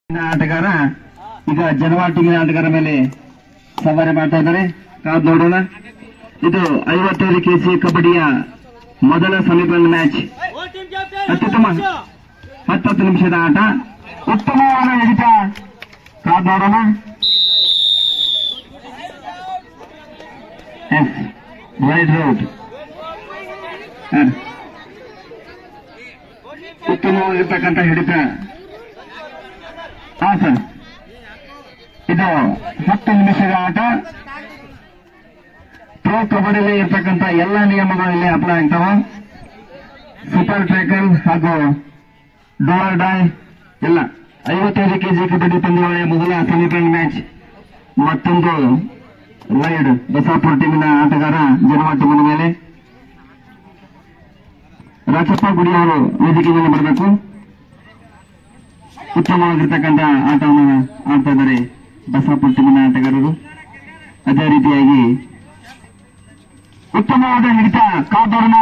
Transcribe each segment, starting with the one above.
ಆಟಗಾರ ಈಗ ಜನವಾಳ ಟೀಮಿನ ಆಟಗಾರ ಮೇಲೆ ಸವಾರಿ ಮಾಡ್ತಾ ಇದ್ದಾರೆ ಕಾದ್ ನೋಡೋಣ ಇದು ಐವತ್ತೈದು ಕೆಸಿ ಕಬಡ್ಡಿಯ ಮೊದಲ ಸೆಮಿಫೈನಲ್ ಮ್ಯಾಚ್ ಅತ್ಯುತ್ತಮ ಹತ್ತತ್ತು ನಿಮಿಷದ ಆಟ ಉತ್ತಮವಾದ ಹಿಡಿತ ಕಾದ್ ನೋಡೋಣ ಎಸ್ ವೈಡ್ ರೋಡ್ ಉತ್ತಮವಾಗಿರ್ತಕ್ಕಂಥ ಹಿಡಿತ ಹಾ ಸರ್ ಇದು ಹತ್ತು ನಿಮಿಷದ ಆಟ ಪ್ರೋ ಕಬಡ್ಡಿಯಲ್ಲಿ ಇರ್ತಕ್ಕಂಥ ಎಲ್ಲ ನಿಯಮಗಳು ಇಲ್ಲಿ ಅಪ್ಲೈ ಆಗ್ತಾವ ಸೂಪರ್ ಟ್ರ್ಯಾಕಲ್ ಹಾಗೂ ಡೋರ್ ಡಾಯ್ ಎಲ್ಲ ಐವತ್ತೈದು ಕೆಜಿ ಕಬಡ್ಡಿ ಪಂದ್ಯಾವಳಿಯ ಮೊದಲ ಸೆಮಿಫೈನಲ್ ಮ್ಯಾಚ್ ಮತ್ತೊಂದು ರೈಡ್ ಬಸಾಪುರ ಟೀಮಿನ ಆಟಗಾರ ಜನವಾ ಟೀಮಿನ ಮೇಲೆ ರಾಚಪ್ಪ ಗುಡಿ ಅವರು ವೇದಿಕೆ ಮೇಲೆ ಬರಬೇಕು ಉತ್ತಮವಾಗಿರ್ತಕ್ಕಂಥ ಆಟವನ್ನು ಆಡ್ತಾ ಇದ್ದಾರೆ ಬಸಾಪುರ ಟೀಮಿನ ಆಟಗಾರರು ಅದೇ ರೀತಿಯಾಗಿ ಉತ್ತಮವಾದ ಹಿಡಿತ ಕಾದೋರಣ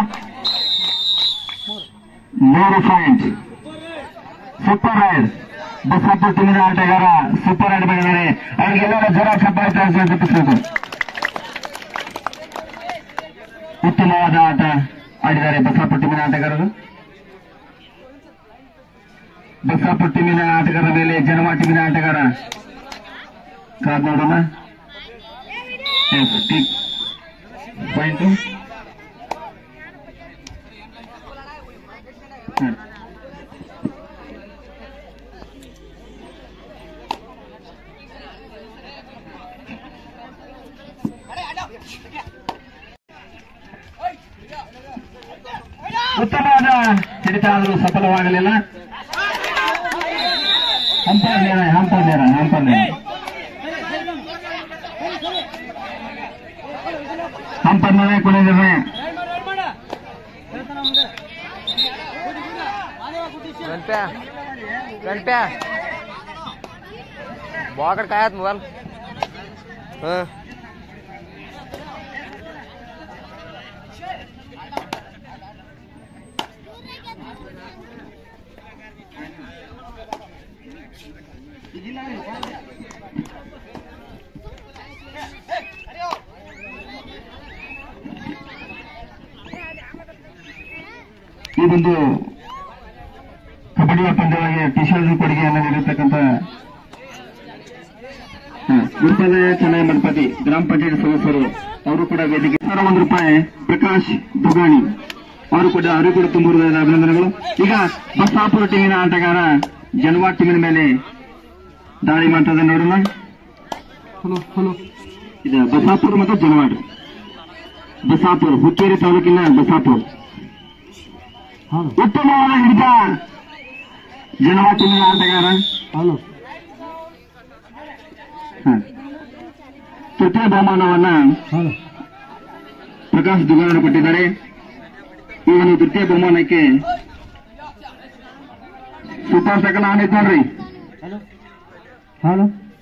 ಮೂರು ಪಾಯಿಂಟ್ ಸೂಪರ್ ರೈಡ್ ಬಸಾಪುರ ಟೀಮಿನ ಆಟಗಾರ ಸೂಪರ್ ರೈಡ್ ಮಾಡಿದ್ದಾರೆ ಅವರಿಗೆಲ್ಲರ ಜರ ಚಪ್ಪಾಳೆ ತಪ್ಪಿಸಬೇಕು ಉತ್ತಮವಾದ ಆಟ ಆಡಿದ್ದಾರೆ ಬಸಾಪುರ ಟೀಮಿನ ಆಟಗಾರರು ಬಸಾಪುರ ಟೀಮಿನ ಆಟಗಾರರ ಮೇಲೆ ಜನವಾ ಟೀಮಿನ ಆಟಗಾರ ಕಾದ್ ನೋಡೋಣ ಪಾಯಿಂಟ್ ಉತ್ತಮವಾದ ಹಿಡಿತ ಆದರೂ ಸಫಲವಾಗಲಿಲ್ಲ ಹಂಪರ್ ನೇರ ಹಂಪರ್ ನೇರ ಹಂಪರ್ ನೇರ ಹಂಪರ್ ನೇರ ಕೊನೆ ನಿರ್ಣಯ ಗಣಪ್ಯಾ ಗಣಪ್ಯಾ ಬಾಕಡ್ काय मोबाईल हं ಈ ಒಂದು ಕಬಡ್ಡಿಯ ಪಂದ್ಯವಾಗಿ ಟಿ ಶರ್ಟ್ ಕೊಡುಗೆಯನ್ನು ನೀಡಿರ್ತಕ್ಕಂಥ ಗುರುಪಾಲಯ ಚೆನ್ನೈ ಮಠಪತಿ ಗ್ರಾಮ ಪಂಚಾಯತ್ ಸದಸ್ಯರು ಅವರು ಕೂಡ ವೇದಿಕೆ ಸಾವಿರ ಒಂದು ರೂಪಾಯಿ ಪ್ರಕಾಶ್ ದುಗಾಣಿ ಅವರು ಕೂಡ ಅವರು ಕೂಡ ತುಂಬ ಹೃದಯದ ಅಭಿನಂದನೆಗಳು ಈಗ ಬಸಾಪುರ ಟೀಮಿನ ಆಟಗಾರ ಜನವಾ ಟೀಮಿನ ಮೇಲೆ ದಾಳಿ ಮಾಡ್ತದೆ ನೋಡೋಣ ಹಲೋ ಹಲೋ ಇದು ಬಸಾಪುರ ಮತ್ತು ಜನವಾಡ್ ಬಸಾಪುರ ಹುಕ್ಕೇರಿ ತಾಲೂಕಿನ ಬಸಾಪುರ ಉತ್ತಮವಾದ ಹಿಡಿತ ಜನವಾ ಟೀಮಿನ ಆಟಗಾರ ಹಲೋ ಹ. ತೃತೀಯ ಬಹುಮಾನವನ್ನ ಹಲೋ ಪ್ರಕಾಶ್ ದುಗಾಣರು ಕೊಟ್ಟಿದ್ದಾರೆ ಈ ಒಂದು ತೃತೀಯ ಬಹುಮಾನಕ್ಕೆ ಸೂಪರ್ ಸಕಲ ಆನೈತ್ ನೋಡ್ರಿ ಹಲೋ ಹಲೋ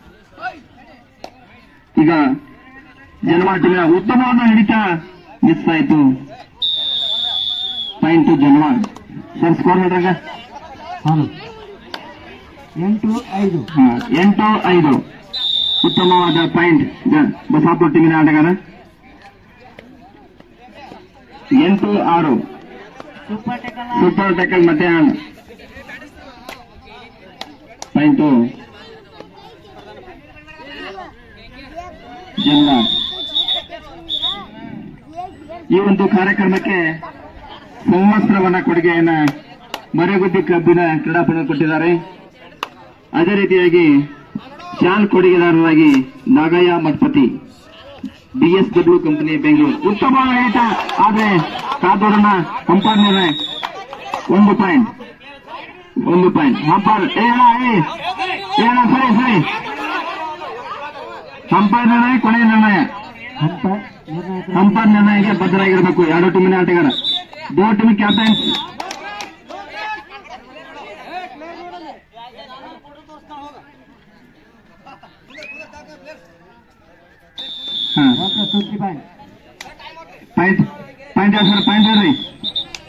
ಈಗ ಜನವಾ ಟೀಮಿನ ಉತ್ತಮವಾದ ಹಿಡಿತ ಮಿಸ್ ಆಯ್ತು ಪಾಯಿಂಟ್ ಜನವಾ ಸರ್ ಸ್ಕೋರ್ ಹೇಳ್ರಾಗ ಹಲೋ ಎಂಟು ಐದು ಹ, ಎಂಟು ಐದು ಉತ್ತಮವಾದ ಪಾಯಿಂಟ್ ಜ- ಬಸಾಪುರ ಟೀಮಿನ ಆಟಗಾರ ಎಂಟು ಆರು ಸೂಪರ್ ಟೆಕಲ್ ಸೂಪರ್ ಟೆಕಲ್ ಮತ್ತೆ ಪಾಯಿಂಟು ಜನ್ಮ ಈ ಒಂದು ಕಾರ್ಯಕ್ರಮಕ್ಕೆ ಸಂವತ್ಸರವನ್ನ ಕೊಡುಗೆಯನ್ನ ಮರೆಗುದ್ದಿ ಕಬ್ಬಿನ ಕ್ರೀಡಾಪಟು ಕೊಟ್ಟಿದ್ದಾರೆ ಅದೇ ರೀತಿಯಾಗಿ ಶಾಲ್ ಕೊಡುಗೆದಾರರಾಗಿ ನಾಗಯ್ಯ ಮಠಪತಿ ಬಿಎಸ್ಡಬ್ಲ್ಯೂ ಕಂಪನಿ ಬೆಂಗಳೂರು ಉತ್ತಮವಾದ ಹಿಡಿತ ಆದ್ರೆ ಕಾದೂರನ್ನ ಹಂಪರ್ ನಿರ್ಣಯ ಒಂದು ಪಾಯಿಂಟ್ ಒಂದು ಪಾಯಿಂಟ್ ಹಂಪರ್ ಏ ಅಣ್ಣ, ಏ ಏ ಅಣ್ಣ, ಸರಿ ಸರಿ ಹಂಪರ್ ನಿರ್ಣಯ ಕೊನೆಯ ನಿರ್ಣಯ ಹಂಪ ನಿರ್ಣಾಯಕ ಹಂಪರ್ ನಿರ್ಣಯಕ್ಕೆ ಬದ್ಧರಾಗಿರಬೇಕು ಎರಡು ಟೀಮಿನ ಆಟಗಾರ ದೋ ಟೀಮ್ ಕ್ಯಾಪ್ಟನ್ ಹಾ ಒಂದು ಫಿಫ್ಟಿ ಪಾಯಿಂಟ್ ಪಾಯಿಂಟ್ ಪಾಯಿಂಟ್ ಹೇಳಿ ಸರ್ ಪಾಯಿಂಟ್ ಹೇಳ್ರಿ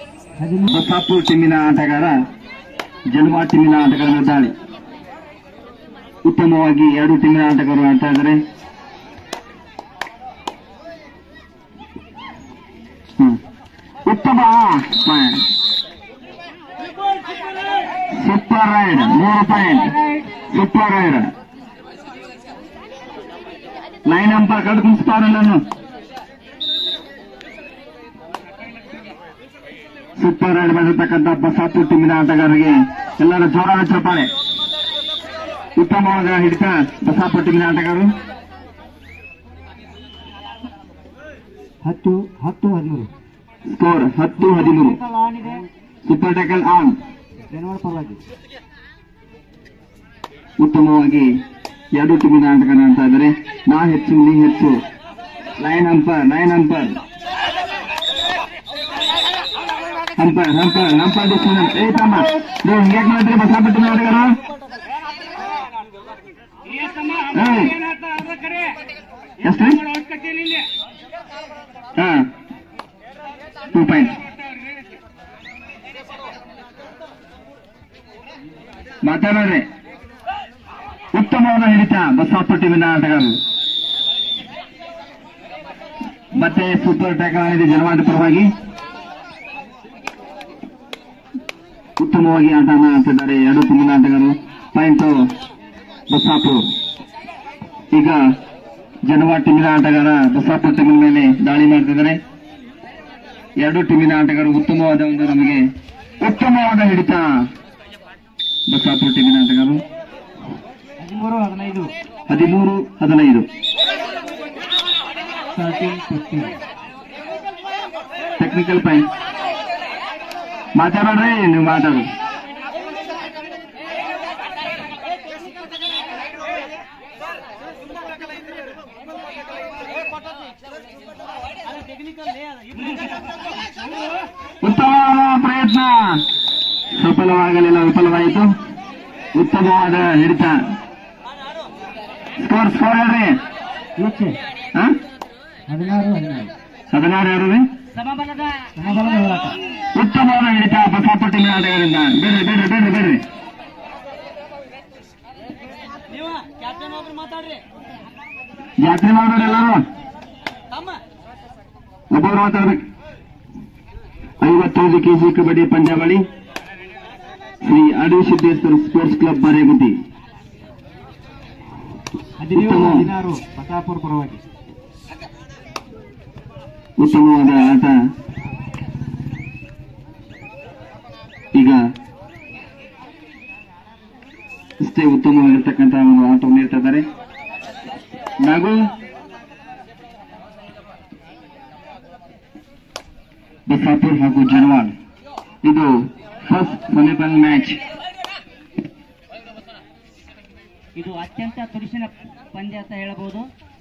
ಹದಿಮೂರು ಬಸಾಪುರ್ ಟೀಮಿನ ಆಟಗಾರ ಜನ್ಮಾ ಟೀಮಿನ ಆಟಗಾರನ ದಾಳಿ ಉತ್ತಮವಾಗಿ ಎರಡು ಟೀಮಿನ ಆಟಗಾರರು ಆಡ್ತಾ ಇದ್ದಾರೆ ಹ್ಮ್. ಉತ್ತಮ ಪಾಯಿಂಟ್ ಸೂಪರ್ ರೈಡ್ ಮೂರು point super raid line umpire ಕಡ್ ಕುಣಿಸ್ತಾರಲ್ಲನು ಸೂಪರ್ ರೈಡ್ ಬಂದಿರತಕ್ಕಂಥ ಬಸಾಪುರ್ ಟೀಮಿನ ಆಟಗಾರರಿಗೆ ಎಲ್ಲರ ಜೋರಾದ ಚಪ್ಪಾಳೆ ಉತ್ತಮವಾದ ಹಿಡಿತ ಬಸಾಪುರ್ ಟೀಮಿನ ಆಟಗಾರರು ಹತ್ತು ಹತ್ತು ಹದಿಮೂರು ಸ್ಕೋರ್ ಹತ್ತು ಹದಿಮೂರು ಆನ್ ಇದೆ ಸೂಪರ್ ಟ್ಯಾಕಲ್ ಆನ್ ಜನವಾಡ ಪರವಾಗಿ ಉತ್ತಮವಾಗಿ ಎರಡು ಟೀಮಿನ ಆಟಗಾರ ಆಡ್ತಾ ಇದ್ದಾರೆ ನಾ ಹೆಚ್ಚು ನೀ ಹೆಚ್ಚು line umpire line umpire umpire umpire umpire decision ಏ ತಮ್ಮ ನೀವು ಹಿಂಗ್ಯಾಕ್ ಮಾಡಿದ್ರಿ ಬಸಾಪುರ್ ಟೀಮಿನ ಆಟಗಾರ ಏಯ್, ಎಷ್ಟು ಹಾ ಟೂ ಪಾಯಿಂಟ್ ಮಾತಾಡ್ರಿ ಉತ್ತಮವಾದ ಹಿಡಿತ ಬಸವಪ್ಪ ಟೀಮಿನ ಆಟಗಾರರು ಮತ್ತೆ ಸೂಪರ್ ಟ್ಯಾಕಲ್ ಆಡಿದೆ ಜನವಾದ ಪರವಾಗಿ ಉತ್ತಮವಾಗಿ ಆಟನ ಆಡ್ತಿದ್ದಾರೆ ಎರಡು ಟೀಮಿನ ಆಟಗಾರರು ಪಾಯಿಂಟ್ ಬಸಾಪುರ್ ಈಗ ಜನವಾದ ಟೀಮಿನ ಆಟಗಾರ ಬಸಾಪುರ್ ಟೀಮಿನ ಮೇಲೆ ದಾಳಿ ಮಾಡ್ತಿದ್ದಾರೆ ಎರಡು ಟೀಮಿನ ಆಟಗಾರರು ಉತ್ತಮವಾದ ಒಂದು ನಮಗೆ ಉತ್ತಮವಾದ ಹಿಡಿತ ಬಸಾಪುರ್ ಟೀಮಿನ ಆಟಗಾರರು ಹದಿಮೂರು ಹದಿನೈದು ಹದಿಮೂರು ಹದಿನೈದು ತರ್ಟೀನ್ ಫಿಫ್ಟೀನ್ ಟೆಕ್ನಿಕಲ್ ಪಾಯಿಂಟ್ ಮಾತಾಡ್ರಿ ನೀವು ಮಾತಾಡು ಉತ್ತಮವಾದ ಪ್ರಯತ್ನ ಸಫಲವಾಗಲಿಲ್ಲ ವಿಫಲವಾಯಿತು ಉತ್ತಮವಾದ ಹಿಡಿತ ಸ್ಕೋರ್ ಸ್ಕೋರ್ ಹೇಳ್ರಿ ಈಚೆ ಹಾ ಹದಿನಾರು ಹದಿನಾರು ಹದಿನಾರು ಯಾರು ರೀ ಸಮಬಲದ ಹೋರಾಟ ಉತ್ತಮವಾದ ಹಿಡಿತ ಬಸಾಪುರ ಟೀಮಿನ ಆಟಗಾರರಿಂದ ಬೇಡ್ರಿ ಬೇಡ್ರಿ ಬೇಡ್ರಿ ಬೇಡ್ರಿ ಜಾತ್ರೆ ಮಾಡೋರು ಎಲ್ಲರೂ ಒಬ್ಬರು ಮಾತಾಡ್ಬೇಕು ಐವತ್ತೈದು ಕೆಜಿ ಕಬಡ್ಡಿ ಪಂದ್ಯಾವಳಿ ಶ್ರೀ ಅಡವಿ ಸಿದ್ದೇಶ್ವರ ಸ್ಪೋರ್ಟ್ಸ್ ಕ್ಲಬ್ ಬರೇಗುದ್ದಿ ಹದಿನೇಳು ಉತ್ತಮ. ಹದಿನಾರು ಬಸಾಪುರ ಪರವಾಗಿ ಉತ್ತಮವಾದ ಆಟ ಈಗ ಇಷ್ಟೇ ಉತ್ತಮವಾಗಿರ್ತಕ್ಕಂತಹ ಒಂದು ಆಟವನ್ನು ನೀಡ್ತಾ ಇದ್ದಾರೆ ನಾಗು ಬಸಾಪುರ್ ಹಾಗೂ ಜನವಾಲ್ ಇದು ಫಸ್ಟ್ ಸೆಮಿಫೈನಲ್ ಮ್ಯಾಚ್ ಇದು ಅತ್ಯಂತ ತುರುಸಿನ ಪಂದ್ಯ ಅಂತ ಹೇಳಬಹುದು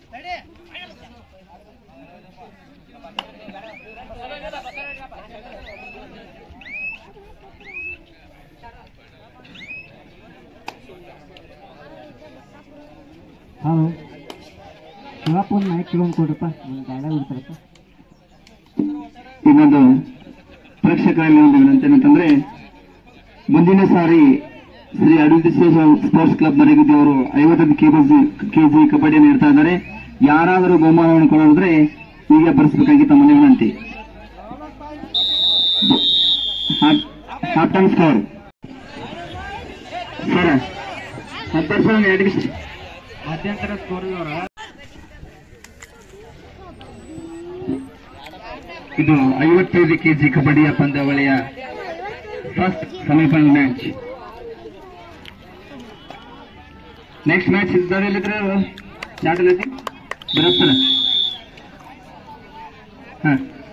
ಹಲೋ ಶಿವಪ್ಪ ಒಂದು ಮೈಕ್ ಕಿಲೋ ಕೊಡ್ರಪ್ಪ ಒಂದು ಡೈಲಾಗ್ ಬಿಡ್ತಾರಪ್ಪ ಇನ್ನೊಂದು ಪ್ರೇಕ್ಷಕರಲ್ಲಿ ಒಂದು ವಿನಂತಿ ಏನಂತಂದ್ರೆ ಮುಂದಿನ ಸಾರಿ ಶ್ರೀ ಅಡವಿತ ಸ್ಪೋರ್ಟ್ಸ್ ಕ್ಲಬ್ ಮರಿಗುದ್ದಿ ಅವರು ಐವತ್ತೈದು ಕೆಜಿ ಕೆಜಿ ಕಬಡ್ಡಿ ನೀಡ್ತಾ ಇದ್ದಾರೆ ಯಾರಾದರೂ ಬಹುಮಾನವನ್ನು ಕೊಡೋದ್ರೆ ಈಗ ಬರೆಸಬೇಕಾಗಿ ತಮ್ಮಲ್ಲಿ ವಿನಂತಿ ಹಾಫ್ ಟೈಮ್ ಸ್ಕೋರ್ ಸರ್ ಹತ್ತು ಸರ್ ಎರಡು ಮಧ್ಯಂತರ ಸ್ಕೋರ್ ಇದು ಐವತ್ತೈದು ಕೆಜಿ ಕಬಡ್ಡಿಯ ಪಂದ್ಯಾವಳಿಯ first semifinal match next match ಇದ್ದಲ್ಲಿದ್ರೆ ಚಾಟಲೈತಿ ಬರುತ್ತಲ್ಲ ಹಾ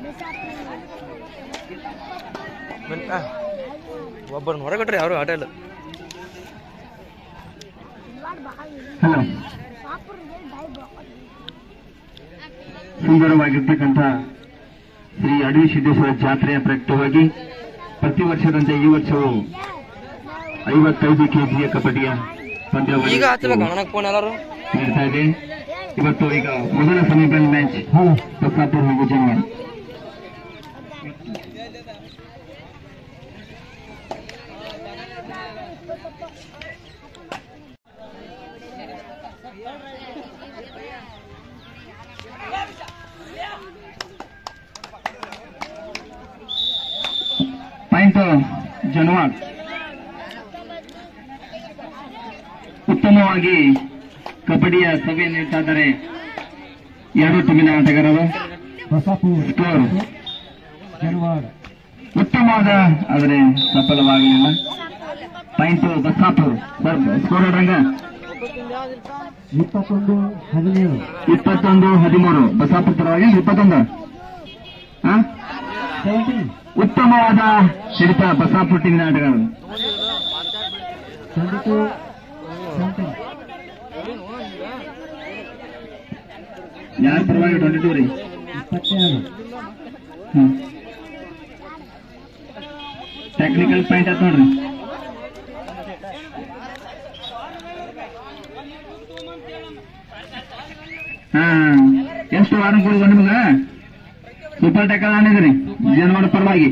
ಒಬ್ಬರನ್ನ ಹೊರಗಟ್ರಿ ಯಾರು ಆಟ ಇಲ್ಲ ಹಲೋ ಸುಂದರವಾಗಿರ್ತಕ್ಕಂಥ ಶ್ರೀ ಅಡವಿ ಸಿದ್ದೇಶ್ವರ ಜಾತ್ರೆಯ ಪ್ರಯುಕ್ತವಾಗಿ ಪ್ರತಿ ವರ್ಷದಂತೆ ಈ ವರ್ಷವೂ ಐವತ್ತೈದು ಕೆಜಿಯ ಕಬಡ್ಡಿಯ ಪಂದ್ಯಾವಳಿ ಈಗ ಹಚ್ಚಬೇಕು ನನಗೆ ಫೋನ್ ಎಲ್ಲಾರು ನೀಡ್ತಾ ಇದೆ ಇವತ್ತು ಈಗ ಮೊದಲ ಸೆಮಿಫೈನಲ್ ಮ್ಯಾಚ್ ಹಲೋ ಬಸಾಪುರ್ ಹಾಗೂ ಜನವಾಡ ಜನವಾಡ್ ಉತ್ತಮವಾಗಿ ಕಬಡ್ಡಿಯ ಸಭೆ ನೀಡ್ತಾ ಇದ್ದಾರೆ ಎರಡು ಟೀಮಿನ ಆಟಗಾರರು ಬಸಾಪುರ್ ಸ್ಕೋರ್ ಜನವಾಡ ಉತ್ತಮವಾದ ಆದರೆ ಸಫಲವಾಗಲಿಲ್ಲ ಪಾಯಿಂಟ್ ಬಸಾಪುರ್ ಸರ್ ಸ್ಕೋರ್ ರಂಗ ಇಪ್ಪತ್ತೊಂದು ಹದಿನೇಳು ಇಪ್ಪತ್ತೊಂದು ಹದಿಮೂರು ಬಸಾಪುರ ಪರವಾಗಿ ಇಪ್ಪತ್ತೊಂದು ಹಾ ಸೆವೆಂಟೀನ್ ಉತ್ತಮವಾದ ಹಿಡಿತ ಬಸಾಪುರ ಟೀಮಿನ ಆಟಗಾರರು ಟ್ವೆಂಟಿ ಟು ಸೆವೆಂಟೀನ್ ಯಾರ ಪರವಾಗಿ ಟ್ವೆಂಟಿ ಟೂ ರೀ ಇಪ್ಪತ್ತೆರಡು ಟೆಕ್ನಿಕಲ್ ಪಾಯಿಂಟ್ ಆಯ್ತು ನೋಡ್ರಿ ಹಾ ಎಷ್ಟು ವಾರ ಕೊಡುವ ನಿಮ್ಗ ಸೂಪರ್ ಟೆಕಲ್ ಆನಿದ್ರಿ ಜನವಾಡ ಪರವಾಗಿ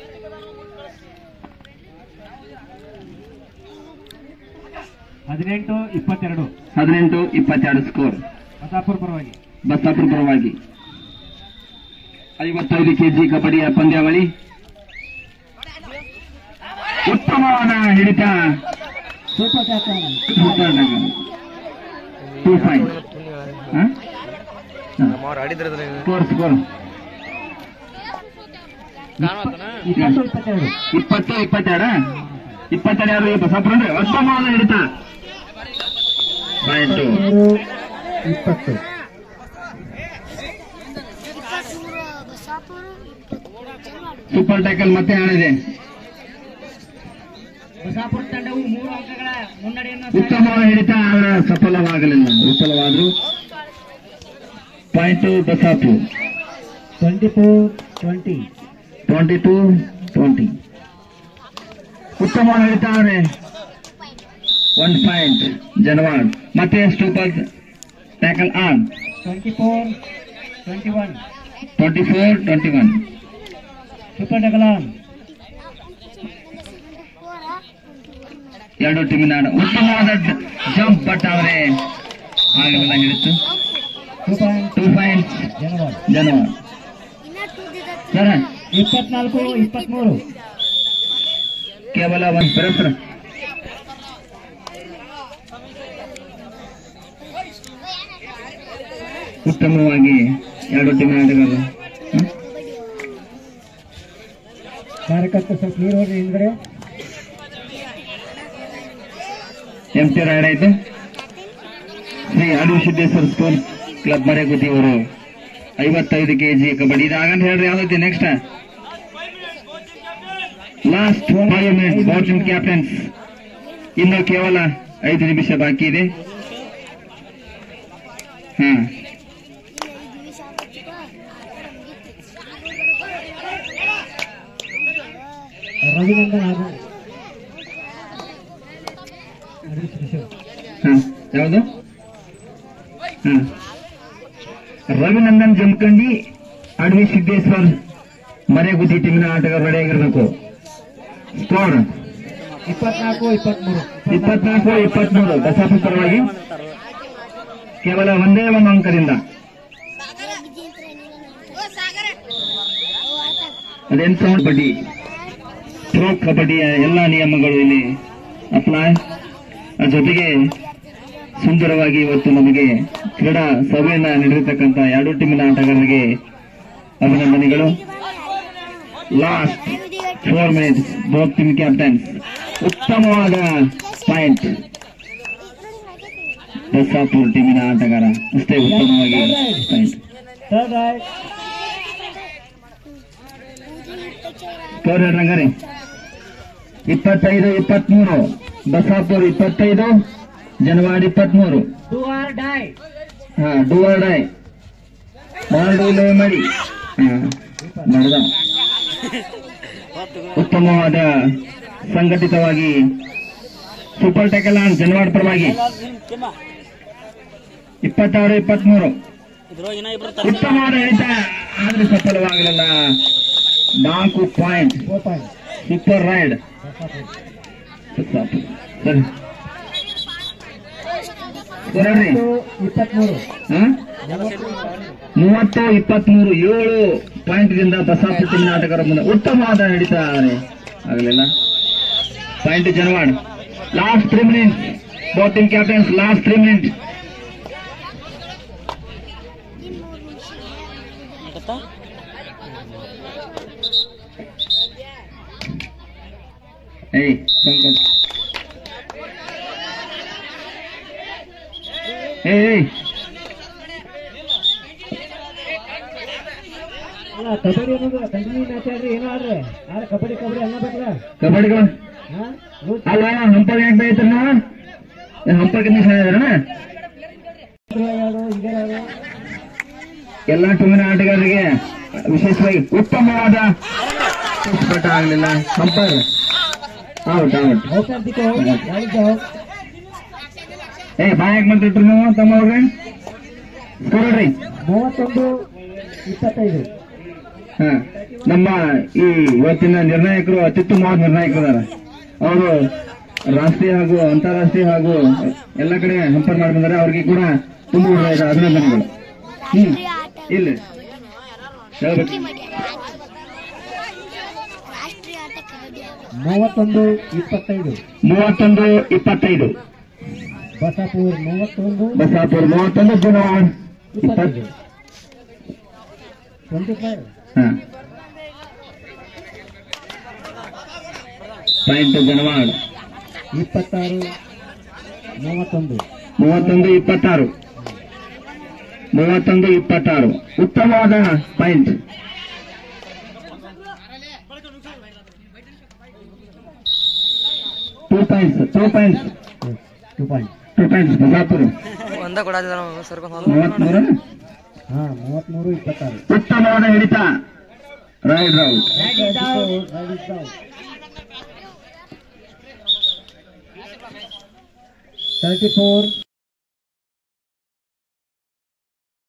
ಹದಿನೆಂಟು ಇಪ್ಪತ್ತೆರಡು ಹದಿನೆಂಟು ಇಪ್ಪತ್ತೆರಡು ಸ್ಕೋರ್ ಬಸಾಪುರ್ ಪರವಾಗಿ ಬಸ್ತಾಪುರ ಪರವಾಗಿ ಐವತ್ತೈದು ಕೆಜಿ ಕಬಡ್ಡಿಯ ಪಂದ್ಯಾವಳಿ ಉತ್ತಮವಾದ ಹಿಡಿತ super captain super tackle two point ನಮ್ಮವ್ರು ಆಡಿದ್ರದ್ರ ಸ್ಕೋರ್ ಸ್ಕೋರ್ ಇಪ್ಪತ್ತು ಇಪ್ಪತ್ತೆರಡು ಇಪ್ಪತ್ತು ಇಪ್ಪತ್ತೆರಡು ಇಪ್ಪತ್ತೆರಡು ಯಾರು ಬಸಾಪುರ ಉತ್ತಮವಾದ ಹಿಡಿತ ಪಾಯಿಂಟ್ ಮೂರು ಇಪ್ಪತ್ತು ಸೂಪರ್ ಟ್ಯಾಕಲ್ ಮತ್ತೆ ಆಡಿದೆ ಬಸಾಪುರ ತಂಡವು ಮೂರು ಅಂಕಗಳ ಮುನ್ನಡೆಯನ್ನು ಉತ್ತಮವಾದ ಹಿಡಿತ ಅವರ ಸಫಲವಾಗಲಿಲ್ಲ ವಿಫಲವಾದ್ರು point Basapur twenty four twenty twenty two twenty ಉತ್ತಮವಾದ ಹಿಡಿತ ಅವರೇ ಒನ್ ಪಾಯಿಂಟ್ ಜನವಾಡ್ ಮತ್ತೆ super tackle on twenty four twenty one twenty four twenty one super ಡಗಲಾನ್ ಎರಡು ಟೀಮಿನ ಆಟ. ಉತ್ತಮವಾದ ಜಂಪ್ ಬಟ್ ಅವರೇ ಆಗಲಿಲ್ಲ ಹಿಡಿತು two point two point Janawad Janawad sir ಇಪ್ಪತ್ನಾಲ್ಕು ಇಪ್ಪತ್ಮೂರು ಕೇವಲ ಒಂದು ಪರಸ್ಪರ ಉತ್ತಮವಾಗಿ ಎರಡು ಟೀಮಿನ ಆಟಗಾರರು ಹ? ಕಾರ್ಯಕರ್ತ ಸ್ವಲ್ಪ ನೀರು ಹೋಗಿ ಹಿಂದ್ಗಡೆ ಎಂ ಟಿ ರೈಡ್ ಆಯ್ತು ಶ್ರೀ ಅಡು ಸಿದ್ದೇಶ್ವರ ಸ್ಕೂಲ್ ಕ್ಲಬ್ ಮರೆಗುತ್ತಿ ಅವರು ಐವತ್ತೈದು ಕೆಜಿ ಕಬಡ್ಡಿ ಇದಾಗಂತ ಹೇಳ್ರಿ ಯಾವ್ದೈತಿ next last five minutes bottom captains ಇನ್ನು ಕೇವಲ ಐದು ನಿಮಿಷ ಬಾಕಿ ಇದೆ ಹಾ ರವಿನಂದನ್ ಹಾಗೂ ಹರೀಶ್ ಕಿಶೋರ್ ಹಾ ಯಾವುದು ಹಾ ರವಿನಂದನ್ ಜಮಖಂಡಿ ಅಡವಿ ಸಿದ್ದೇಶ್ವರ್ ಮರೆಗುದ್ದಿ ಟೀಮಿನ ಆಟಗಾರರು ರೆಡಿಯಾಗಿರ್ಬೇಕು ಸ್ಕೋರ್ ಇಪ್ಪತ್ನಾಲ್ಕು ಇಪ್ಪತ್ಮೂರು ಇಪ್ಪತ್ನಾಲ್ಕು ಇಪ್ಪತ್ಮೂರು ಬಸಾಪುರ ಪರವಾಗಿ ಕೇವಲ ಒಂದೇ ಒಂದು ಅಂಕದಿಂದ ಅದೆಂತ ಕಬಡ್ಡಿ ಪ್ರೋ ಕಬಡ್ಡಿಯ ಎಲ್ಲ ನಿಯಮಗಳು ಇಲ್ಲಿ ಅಪ್ಲೈ ಜೊತೆಗೆ ಸುಂದರವಾಗಿ ಇವತ್ತು ನಮಗೆ ಕ್ರೀಡಾ ಸಭೆಯನ್ನ ನೀಡಿರ್ತಕ್ಕಂಥ ಎರಡು ಟೀಮಿನ ಆಟಗಾರರಿಗೆ ಅಭಿನಂದನೆಗಳು last four minutes both team captains ಉತ್ತಮವಾದ ಪಾಯಿಂಟ್ ಬಸಾಪುರ್ ಟೀಮಿನ ಆಟಗಾರ ಅಷ್ಟೇ ಉತ್ತಮವಾಗಿ ಪಾಯಿಂಟ್ ಥರ್ಡ್ ರೈಟ್ ಸ್ಕೋರ್ ರಂಗರಿ ಇಪ್ಪತ್ತೈದು ಇಪ್ಪತ್ಮೂರು ಬಸಾಪುರ್ ಇಪ್ಪತ್ತೈದು ಜನವಾಡಿ ಇಪ್ಪತ್ಮೂರು ಟು ಆರ್ ಡೈ ಹಾ ಡೂವರ್ ಡೈ ಮಾಡು ಲೇ ಮಾಡಿ ಹಾ ನಡೆದ ಉತ್ತಮವಾದ ಸಂಘಟಿತವಾಗಿ ಸೂಪರ್ ಟೆಕಲ್ ಆನ್ ಜನವಾಡ್ ಪರವಾಗಿ ಇಪ್ಪತ್ತಾರು ಇಪ್ಪತ್ಮೂರು ಉತ್ತಮವಾದ ಹಿಡಿತ ಆದ್ರೆ ಸಫಲವಾಗಲಿಲ್ಲ ನಾಲ್ಕು point four point super raid Basapur ಸರಿ ಸರಿ ಇಪ್ಪತ್ಮೂರು ಹಾ ಮೂವತ್ತು ಇಪ್ಪತ್ಮೂರು ಏಳು ಪಾಯಿಂಟ್ದಿಂದ ಬಸಾಪುರ ಟೀಮಿನ ಆಟಗಾರ ಮುಂದೆ ಉತ್ತಮವಾದ ಹಿಡಿತ ಆಗಲಿಲ್ಲ point Janawad last three minutes both team captains last three minute ಏಯ್ ಸಂಕಟ್ ಏಯ್ ಅಲ್ಲ ಕಬಡ್ಡಿ ಅನ್ನೋದು ಕಂಟಿನ್ಯೂ ಮ್ಯಾಚ್ ಆಡ್ರಿ ಏನೋ ಆಡ್ರಿ ಆದ್ರೆ ಕಬಡ್ಡಿ ಕಬಡ್ಡಿ ಅನ್ನಬೇಕಲ್ಲ ಕಬಡ್ಡಿಗಳು ಹಾ ರೂಲ್ಸ್ ಅಲ್ಲ ಹಂಪರ್ ಯಾಕೆ ಬೈತಾರ ನಾವು ಹಂಪರ್ ಕಿಂತ ಚೆನ್ನಾಗಿದಾರಣ ಯಾವುದು ಇದೇ ಯಾವುದು ಎಲ್ಲಾ ಟೀಮಿನ ಆಟಗಾರರಿಗೆ ವಿಶೇಷವಾಗಿ ಉತ್ತಮವಾದ ಪಟ್ಟ ಆಗಲಿಲ್ಲ ಹಂಪರ್ ಔಟ್ ಔಟ್ ಔಷಧಿಕ ಯಾವ್ದು ಏ ಬಾಯಾಗ ಮಾಡ್ತಿಟ್ರಿ ನೀವು ತಮ್ಮ ಅವ್ರೆ ಸ್ಕೋರ್ ನೋಡ್ರಿ ಮೂವತ್ತೊಂದು ಇಪ್ಪತ್ತೈದು ಹ ನಮ್ಮ ಈ ಇವತ್ತಿನ ನಿರ್ಣಾಯಕರು ಅತ್ಯುತ್ತಮವಾದ ನಿರ್ಣಾಯಕರಿದ್ದಾರೆ ಅವರು ರಾಷ್ಟ್ರೀಯ ಹಾಗೂ ಅಂತಾರಾಷ್ಟ್ರೀಯ ಹಾಗೂ ಎಲ್ಲ ಕಡೆ ಹಂಪರ್ ಮಾಡಿ ಬಂದರೆ ಅವ್ರಿಗೆ ಕೂಡ ತುಂಬ ಹೃದಯದ ಅಭಿನಂದನೆಗಳು ಹ್ಮ್ ಇಲ್ಲ ಹೇಳ್ಬೇಕು ರಾಷ್ಟ್ರೀಯ ಆಟ ಕಬಡ್ಡಿ ಮೂವತ್ತೊಂದು ಇಪ್ಪತ್ತೈದು ಮೂವತ್ತೊಂದು ಇಪ್ಪತ್ತೈದು ಬಸಾಪುರ್ ಮೂವತ್ತೊಂದು ಬಸಾಪುರ್ ಮೂವತ್ತೊಂದು ಜುನವಾಡ್ ಇಪ್ಪತ್ತೈದು ಇಪ್ಪತ್ತು ಟ್ವೆಂಟಿ ಫೈವ್ ಹ ಪಾಯಿಂಟ್ ಜನವಾಡ್ ಇಪ್ಪತ್ತಾರು ಮೂವತ್ತೊಂದು ಮೂವತ್ತೊಂದು ಇಪ್ಪತ್ತಾರು ಮೂವತ್ತೊಂದು ಇಪ್ಪತ್ತಾರು ಉತ್ತಮವಾದ point two points two points two point two points Basapura ಒಂದ ಕೊಡಾದಿಲ್ಲ ಸರ್ಕೊಂಡ್ ಹೋದ ಮೂವತ್ಮೂರು ಹಾ ಮೂವತ್ಮೂರು ಇಪ್ಪತ್ತಾರು ಉತ್ತಮವಾದ ಹಿಡಿತ ರೈಟ್ ರೌಟ್ ತರ್ಟಿ ಫೋರ್